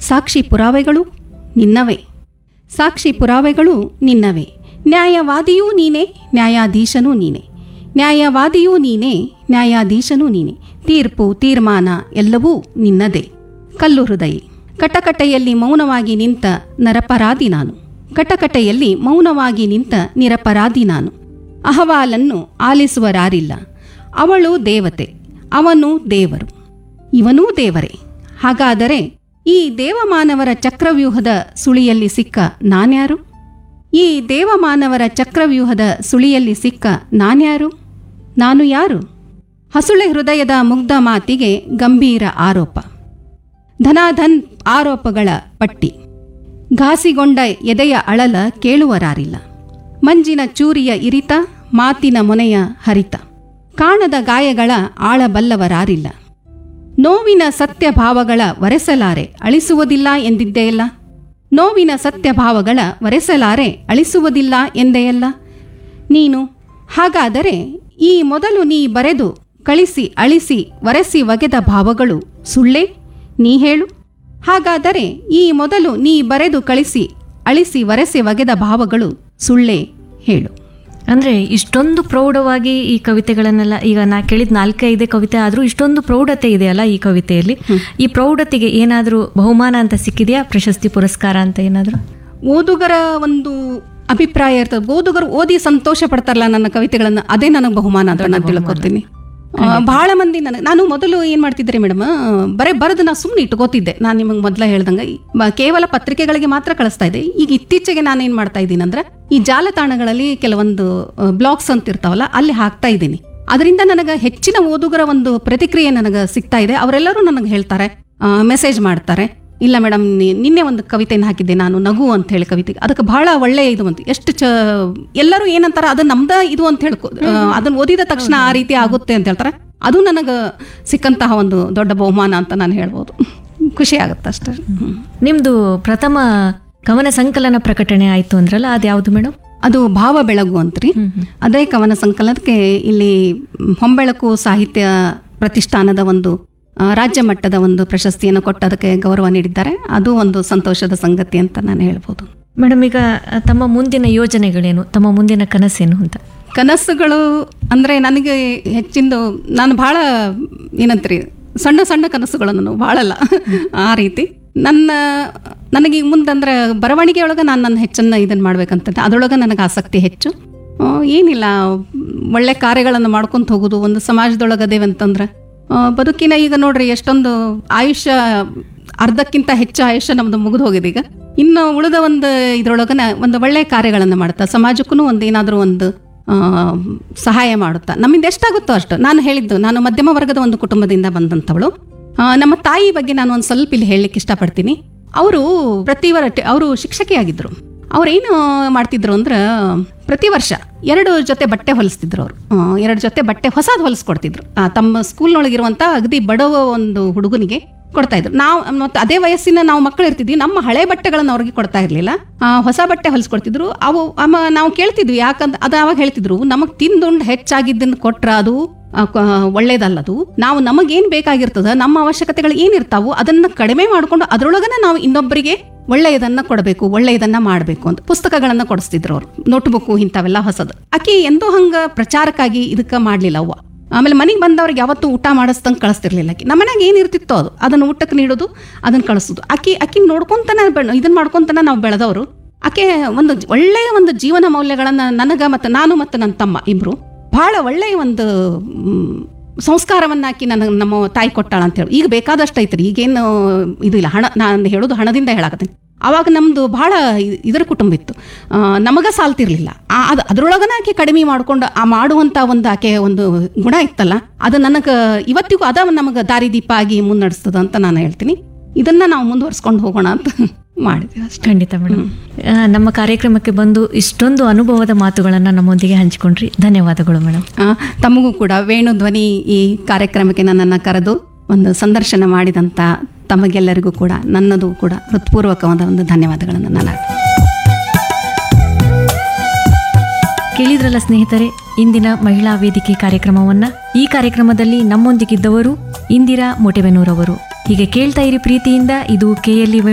ಸಾಕ್ಷಿ ಪುರಾವೆಗಳು ನಿನ್ನವೇ ಸಾಕ್ಷಿ ಪುರಾವೆಗಳು ನಿನ್ನವೇ ನ್ಯಾಯವಾದಿಯೂ ನೀನೇ ನ್ಯಾಯಾಧೀಶನೂ ನೀನೇ ನ್ಯಾಯವಾದಿಯೂ ನೀನೇ ನ್ಯಾಯಾಧೀಶನೂ ನೀನೇ ತೀರ್ಪು ತೀರ್ಮಾನ ಎಲ್ಲವೂ ನಿನ್ನದೇ ಕಲ್ಲು ಹೃದಯಿ ಕಟಕಟೆಯಲ್ಲಿ ಮೌನವಾಗಿ ನಿಂತ ನರಪರಾಧಿ ನಾನು ಕಟಕಟೆಯಲ್ಲಿ ಮೌನವಾಗಿ ನಿಂತ ನಿರಪರಾಧಿ ನಾನು ಅಹವಾಲನ್ನು ಆಲಿಸುವರಾರಿಲ್ಲ ಅವಳು ದೇವತೆ ಅವನು ದೇವರು ಇವನೂ ದೇವರೇ ಹಾಗಾದರೆ ಈ ದೇವಮಾನವರ ಚಕ್ರವ್ಯೂಹದ ಸುಳಿಯಲ್ಲಿ ಸಿಕ್ಕ ನಾನ್ಯಾರು ಈ ದೇವಮಾನವರ ಚಕ್ರವ್ಯೂಹದ ಸುಳಿಯಲ್ಲಿ ಸಿಕ್ಕ ನಾನ್ಯಾರು ನಾನು ಯಾರು ಹಸುಳೆ ಹೃದಯದ ಮುಗ್ಧ ಮಾತಿಗೆ ಗಂಭೀರ ಆರೋಪ ಧನಾಧನ್ ಆರೋಪಗಳ ಪಟ್ಟಿ ಘಾಸಿಗೊಂಡ ಎದೆಯ ಅಳಲ ಕೇಳುವರಾರಿಲ್ಲ ಮಂಜಿನ ಚೂರಿಯ ಇರಿತ ಮಾತಿನ ಮೊನೆಯ ಹರಿತ ಕಾಣದ ಗಾಯಗಳ ಆಳಬಲ್ಲವರಾರಿಲ್ಲ ನೋವಿನ ಸತ್ಯಭಾವಗಳ ವರೆಸಲಾರೆ ಅಳಿಸುವುದಿಲ್ಲ ಎಂದಿದ್ದೆಯಲ್ಲ ನೋವಿನ ಸತ್ಯಭಾವಗಳ ವರೆಸಲಾರೆ ಅಳಿಸುವುದಿಲ್ಲ ಎಂದೆಯಲ್ಲ ನೀನು ಹಾಗಾದರೆ ಈ ಮೊದಲು ನೀ ಬರೆದು ಕಳಿಸಿ ಅಳಿಸಿ ವರೆಸಿ ಒಗೆದ ಭಾವಗಳು ಸುಳ್ಳೇ ನೀ ಹೇಳು ಹಾಗಾದರೆ ಈ ಮೊದಲು ನೀ ಬರೆದು ಕಳಿಸಿ ಅಳಿಸಿ ವರೆಸಿ ಒಗೆದ ಭಾವಗಳು ಸುಳ್ಳೇ ಹೇಳು ಅಂದ್ರೆ ಇಷ್ಟೊಂದು ಪ್ರೌಢವಾಗಿ ಈ ಕವಿತೆಗಳನ್ನೆಲ್ಲ ಈಗ ನಾ ಕೇಳಿದ ನಾಲ್ಕೈದೇ ಕವಿತೆ ಆದ್ರೂ ಇಷ್ಟೊಂದು ಪ್ರೌಢತೆ ಇದೆಯಲ್ಲ ಈ ಕವಿತೆಯಲ್ಲಿ ಈ ಪ್ರೌಢತೆಗೆ ಏನಾದ್ರೂ ಬಹುಮಾನ ಅಂತ ಸಿಕ್ಕಿದೆಯಾ ಪ್ರಶಸ್ತಿ ಪುರಸ್ಕಾರ ಅಂತ ಏನಾದ್ರೂ ಓದುಗರ ಒಂದು ಅಭಿಪ್ರಾಯ ಇರ್ತದೆ ಓದುಗರು ಓದಿ ಸಂತೋಷ ಪಡ್ತಾರಲ್ಲ ನನ್ನ ಕವಿತೆಗಳನ್ನ ಅದೇ ನನಗೆ ಬಹುಮಾನ ಅಂತ ನಾನು ತಿಳ್ಕೊತೀನಿ ಆ, ಬಹಳ ಮಂದಿ ನನಗೆ ನಾನು ಮೊದಲು ಏನ್ ಮಾಡ್ತಿದ್ದೆ ಮೇಡಮ್ ಬರೇ ಬರೆದು ನಾ ಸುಮ್ಮನೆ ಇಟ್ಕೋತಿದ್ದೆ ನಾನು ನಿಮಗೆ ಮೊದಲ ಹೇಳ್ದಂಗೆ ಈ ಬ- ಕೇವಲ ಪತ್ರಿಕೆಗಳಿಗೆ ಮಾತ್ರ ಕಳಿಸ್ತಾ ಇದ್ದೆ ಈಗ ಇತ್ತೀಚೆಗೆ ನಾನು ಏನ್ ಮಾಡ್ತಾ ಇದ್ದೀನಿ ಅಂದ್ರೆ ಈ ಜಾಲತಾಣಗಳಲ್ಲಿ ಕೆಲವೊಂದು ಬ್ಲಾಗ್ಸ್ ಅಂತ ಇರ್ತಾವಲ್ಲ ಅಲ್ಲಿ ಹಾಕ್ತಾ ಇದ್ದೀನಿ ಅದರಿಂದ ನನಗೆ ಹೆಚ್ಚಿನ ಓದುಗರ ಒಂದು ಪ್ರತಿಕ್ರಿಯೆ ನನಗೆ ಸಿಗ್ತಾ ಇದೆ ಅವರೆಲ್ಲರೂ ನನಗೆ ಹೇಳ್ತಾರೆ ಮೆಸೇಜ್ ಮಾಡ್ತಾರೆ ಇಲ್ಲ ಮೇಡಮ್ ನಿನ್ನೆ ಒಂದು ಕವಿತೆಯನ್ನು ಹಾಕಿದ್ದೆ ನಾನು ನಗು ಅಂತ ಹೇಳಿ ಕವಿತೆ ಅದಕ್ಕೆ ಬಹಳ ಒಳ್ಳೆಯ ಇದು ಅಂತ ಎಷ್ಟು ಚ ಎಲ್ಲರೂ ಏನಂತಾರ ಅದು ನಮ್ದ ಇದು ಅಂತ ಹೇಳ್ಕೊ ಅದನ್ನ ಓದಿದ ತಕ್ಷಣ ಆ ರೀತಿ ಆಗುತ್ತೆ ಅಂತ ಹೇಳ್ತಾರೆ ಅದು ನನಗೆ ಸಿಕ್ಕಂತಹ ಒಂದು ದೊಡ್ಡ ಬಹುಮಾನ ಅಂತ ನಾನು ಹೇಳ್ಬೋದು ಖುಷಿ ಆಗುತ್ತೆ ಅಷ್ಟೇ ಹ್ಮ್. ನಿಮ್ದು ಪ್ರಥಮ ಕವನ ಸಂಕಲನ ಪ್ರಕಟಣೆ ಆಯ್ತು ಅಂದ್ರಲ್ಲ ಅದು ಯಾವುದು ಮೇಡಮ್ ಅದು ಭಾವ ಬೆಳಗು ಅಂತ್ರಿ ಅದೇ ಕವನ ಸಂಕಲನಕ್ಕೆ ಇಲ್ಲಿ ಹೊಂಬೆಳಕು ಸಾಹಿತ್ಯ ಪ್ರತಿಷ್ಠಾನದ ಒಂದು ಆ, ರಾಜ್ಯ ಮಟ್ಟದ ಒಂದು ಪ್ರಶಸ್ತಿಯನ್ನು ಕೊಟ್ಟು ಅದಕ್ಕೆ ಗೌರವ ನೀಡಿದ್ದಾರೆ ಅದು ಒಂದು ಸಂತೋಷದ ಸಂಗತಿ ಅಂತ ನಾನು ಹೇಳ್ಬೋದು ಮೇಡಮ್ ಈಗ ತಮ್ಮ ಮುಂದಿನ ಯೋಜನೆಗಳೇನು ತಮ್ಮ ಮುಂದಿನ ಕನಸೇನು ಅಂತ ಕನಸುಗಳು ಅಂದರೆ ನನಗೆ ಹೆಚ್ಚಿಂದು ನಾನು ಭಾಳ ಏನಂತ್ರಿ ಸಣ್ಣ ಸಣ್ಣ ಕನಸುಗಳು ನಾನು ಭಾಳಲ್ಲ ಆ ರೀತಿ ನನ್ನ ನನಗೆ ಈಗ ಮುಂದಂದ್ರೆ ಬರವಣಿಗೆ ಒಳಗೆ ನಾನು ನನ್ನ ಹೆಚ್ಚನ್ನು ಇದನ್ನು ಮಾಡ್ಬೇಕಂತ ಅದರೊಳಗೆ ನನಗೆ ಆಸಕ್ತಿ ಹೆಚ್ಚು ಆ, ಏನಿಲ್ಲ ಒಳ್ಳೆ ಕಾರ್ಯಗಳನ್ನು ಮಾಡ್ಕೊಂತ ಹೋಗೋದು ಒಂದು ಸಮಾಜದೊಳಗೆ ಅದೇವಂತಂದ್ರೆ ಆ, ಬದುಕಿನ ಈಗ ನೋಡ್ರಿ ಎಷ್ಟೊಂದು ಆಯುಷ್ಯ ಅರ್ಧಕ್ಕಿಂತ ಹೆಚ್ಚು ಆಯುಷ್ಯ ನಮ್ದು ಮುಗಿದು ಹೋಗಿದೆ ಈಗ ಇನ್ನು ಉಳಿದ ಒಂದು ಇದ್ರೊಳಗನ ಒಂದು ಒಳ್ಳೆ ಕಾರ್ಯಗಳನ್ನು ಮಾಡ್ತಾ ಸಮಾಜಕ್ಕೂ ಒಂದು ಏನಾದರೂ ಒಂದು ಆ, ಸಹಾಯ ಮಾಡುತ್ತಾ ನಮ್ಮಿಂದ ಎಷ್ಟಾಗುತ್ತೋ ಅಷ್ಟು ನಾನು ಹೇಳಿದ್ದು ನಾನು ಮಧ್ಯಮ ವರ್ಗದ ಒಂದು ಕುಟುಂಬದಿಂದ ಬಂದಂಥವಳು ಆ, ನಮ್ಮ ತಾಯಿ ಬಗ್ಗೆ ನಾನು ಒಂದು ಸ್ವಲ್ಪ ಇಲ್ಲಿ ಹೇಳಲಿಕ್ಕೆ ಇಷ್ಟಪಡ್ತೀನಿ ಅವರು ಪ್ರತಿ ವರ ಅವರು ಶಿಕ್ಷಕಿಯಾಗಿದ್ದರು ಅವ್ರೇನು ಮಾಡ್ತಿದ್ರು ಅಂದ್ರೆ ಪ್ರತಿ ವರ್ಷ ಎರಡು ಜೊತೆ ಬಟ್ಟೆ ಹೊಲಿಸ್ತಿದ್ರು ಅವರು ಎರಡು ಜೊತೆ ಬಟ್ಟೆ ಹೊಸದು ಹೊಲಿಸ್ಕೊಡ್ತಿದ್ರು ಆ, ತಮ್ಮ ಸ್ಕೂಲ್ನೊಳಗಿರುವಂಥ ಅಗದಿ ಬಡವ ಒಂದು ಹುಡುಗನಿಗೆ ಕೊಡ್ತಾ ಇದ್ರು ನಾವು ಮತ್ತೆ ಅದೇ ವಯಸ್ಸಿನ ನಾವು ಮಕ್ಕಳು ಇರ್ತಿದ್ವಿ ನಮ್ಮ ಹಳೆ ಬಟ್ಟೆಗಳನ್ನು ಅವ್ರಿಗೆ ಕೊಡ್ತಾ ಇರಲಿಲ್ಲ ಹೊಸ ಬಟ್ಟೆ ಹೊಲಿಸ್ಕೊಡ್ತಿದ್ರು ಅವು ಅಮ್ಮ ನಾವು ಕೇಳ್ತಿದ್ವಿ ಯಾಕಂತ ಅದು ಅವಾಗ ಹೇಳ್ತಿದ್ರು ನಮಗೆ ತಿಂದುಂಡು ಹೆಚ್ಚಾಗಿದ್ದನ್ನು ಕೊಟ್ರ ಅದು ಆ, ಕ- ಒಳ್ಳೇದಲ್ಲದು ನಾವು ನಮಗೇನ್ ಬೇಕಾಗಿರ್ತದ ನಮ್ಮ ಅವಶ್ಯಕತೆಗಳು ಏನಿರ್ತಾವು ಅದನ್ನ ಕಡಿಮೆ ಮಾಡ್ಕೊಂಡು ಅದ್ರೊಳಗನ ನಾವು ಇನ್ನೊಬ್ಬರಿಗೆ ಒಳ್ಳೆಯದನ್ನ ಕೊಡಬೇಕು ಒಳ್ಳೆಯದನ್ನ ಮಾಡಬೇಕು ಅಂತ ಪುಸ್ತಕಗಳನ್ನ ಕೊಡಿಸ್ತಿದ್ರು ಅವ್ರು ನೋಟ್ ಬುಕ್ಕು ಇಂಥವೆಲ್ಲ ಹೊಸದು ಆಕಿ ಎಂದೂ ಹಂಗ ಪ್ರಚಾರಕ್ಕಾಗಿ ಇದಕ್ಕ ಮಾಡ್ಲಿಲ್ಲ ಅವ್ವ ಆಮೇಲೆ ಮನೆಗೆ ಬಂದವ್ರಿಗೆ ಯಾವತ್ತೂ ಊಟ ಮಾಡಿಸ್ದಂಗೆ ಕಳಿಸ್ತಿರ್ಲಿಲ್ಲ ಆಕಿ ನಮ್ಮ ಮನ್ಯಾಗ ಏನಿರ್ತಿತ್ತೋ ಅದು ಅದನ್ನ ಊಟಕ್ಕೆ ನೀಡೋದು ಅದನ್ನ ಕಳಿಸೋದು ಆಕಿ ಆಕಿ ನೋಡ್ಕೊಂತನ ಬೆಳ್- ಇದನ್ನ ಮಾಡ್ಕೊಂತನ ನಾವು ಬೆಳೆದವರು ಆಕೆ ಒಂದು ಒಳ್ಳೆಯ ಒಂದು ಜೀವನ ಮೌಲ್ಯಗಳನ್ನ ನನಗ ಮತ್ತು ನಾನು ಮತ್ತು ನನ್ನ ತಮ್ಮ ಇಬ್ರು ಬಹಳ ಒಳ್ಳೆಯ ಒಂದು ಮ್, ಸಂಸ್ಕಾರವನ್ನ ಹಾಕಿ ನನಗೆ ನಮ್ಮ ತಾಯಿ ಕೊಟ್ಟಾಳ ಅಂತ ಹೇಳಿ ಈಗ ಬೇಕಾದಷ್ಟು ಐತ್ರಿ ಈಗೇನು ಇದು ಇಲ್ಲ ಹಣ ನಾನು ಹೇಳೋದು ಹಣದಿಂದ ಹೇಳಾಕತ್ತೀನಿ ಆವಾಗ ನಮ್ದು ಬಹಳ ಇ- ಇದರ ಕುಟುಂಬ ಇತ್ತು ಆ, ನಮಗ ಸಾಲ್ತಿರ್ಲಿಲ್ಲ ಆ ಅದು ಅದ್ರೊಳಗನ ಆಕೆ ಕಡಿಮೆ ಮಾಡ್ಕೊಂಡು ಆ ಮಾಡುವಂತ ಒಂದು ಆಕೆ ಒಂದು ಗುಣ ಇತ್ತಲ್ಲ ಅದು ನನಗೆ ಇವತ್ತಿಗೂ ಅದ ನಮಗೆ ದಾರಿದೀಪ ಆಗಿ ಮುನ್ನಡೆಸ್ತದ ಅಂತ ನಾನು ಹೇಳ್ತೀನಿ ಇದನ್ನ ನಾವು ಮುಂದುವರ್ಸ್ಕೊಂಡು ಹೋಗೋಣ ಅಂತ ಮಾಡಿದ್ವಿ ಅಷ್ಟೇ ಖಂಡಿತ ಮೇಡಮ್ ನಮ್ಮ ಕಾರ್ಯಕ್ರಮಕ್ಕೆ ಬಂದು ಇಷ್ಟೊಂದು ಅನುಭವದ ಮಾತುಗಳನ್ನು ನಮ್ಮೊಂದಿಗೆ ಹಂಚಿಕೊಂಡ್ರಿ ಧನ್ಯವಾದಗಳು ಮೇಡಮ್ ಆ, ತಮಗೂ ಕೂಡ ವೇಣು ಧ್ವನಿ ಈ ಕಾರ್ಯಕ್ರಮಕ್ಕೆ ನನ್ನನ್ನು ಕರೆದು ಒಂದು ಸಂದರ್ಶನ ಮಾಡಿದಂಥ ತಮಗೆಲ್ಲರಿಗೂ ಕೂಡ ನನ್ನದು ಕೂಡ ಹೃತ್ಪೂರ್ವಕವಾದ ಒಂದು ಧನ್ಯವಾದಗಳನ್ನು ನಾನು ಕೇಳಿದ್ರಲ್ಲ ಸ್ನೇಹಿತರೆ ಇಂದಿನ ಮಹಿಳಾ ವೇದಿಕೆ ಕಾರ್ಯಕ್ರಮವನ್ನ ಈ ಕಾರ್ಯಕ್ರಮದಲ್ಲಿ ನಮ್ಮೊಂದಿಗಿದ್ದವರು ಇಂದಿರಾ ಮೊಟೆಬೆನೂರವರು ಹೀಗೆ ಕೇಳ್ತಾ ಇರಿ ಪ್ರೀತಿಯಿಂದ ಇದು ಕೆಎಲ್ಇ